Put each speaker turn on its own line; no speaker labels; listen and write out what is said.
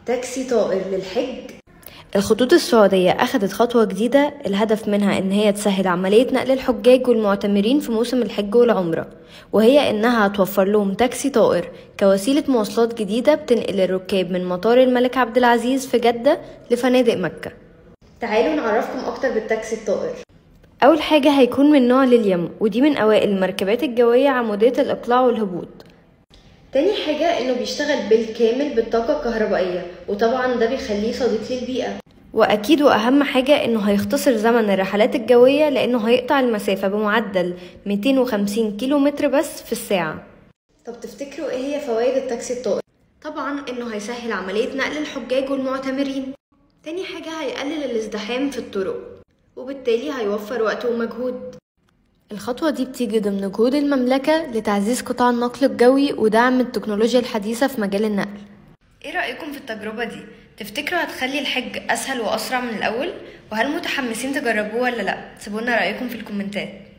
تاكسي طائر للحج
الخطوط السعودية أخذت خطوة جديدة الهدف منها إن هي تسهل عملية نقل الحجاج والمعتمرين في موسم الحج والعمرة وهي إنها هتوفر لهم تاكسي طائر كوسيلة مواصلات جديدة بتنقل الركاب من مطار الملك عبد العزيز في جدة لفنادق مكة
تعالوا نعرفكم أكتر بالتاكسي الطائر
أول حاجة هيكون من نوع ليليوم ودي من أوائل المركبات الجوية عمودية الإقلاع والهبوط
تاني حاجة إنه بيشتغل بالكامل بالطاقة الكهربائية وطبعا ده بيخليه صديق للبيئة
وأكيد وأهم حاجة إنه هيختصر زمن الرحلات الجوية لأنه هيقطع المسافة بمعدل 250 كيلو متر بس في الساعة
طب تفتكروا إيه هي فوائد التاكسي الطائر؟
طبعا إنه هيسهل عملية نقل الحجاج والمعتمرين
تاني حاجة هيقلل الازدحام في الطرق وبالتالي هيوفر وقت ومجهود
الخطوة دي بتيجي ضمن جهود المملكة لتعزيز قطاع النقل الجوي ودعم التكنولوجيا الحديثة في مجال النقل
ايه رأيكم في التجربة دي؟ تفتكروا هتخلي الحج أسهل وأسرع من الأول؟ وهل متحمسين تجربوه ولا لأ؟ سيبولنا رأيكم في الكومنتات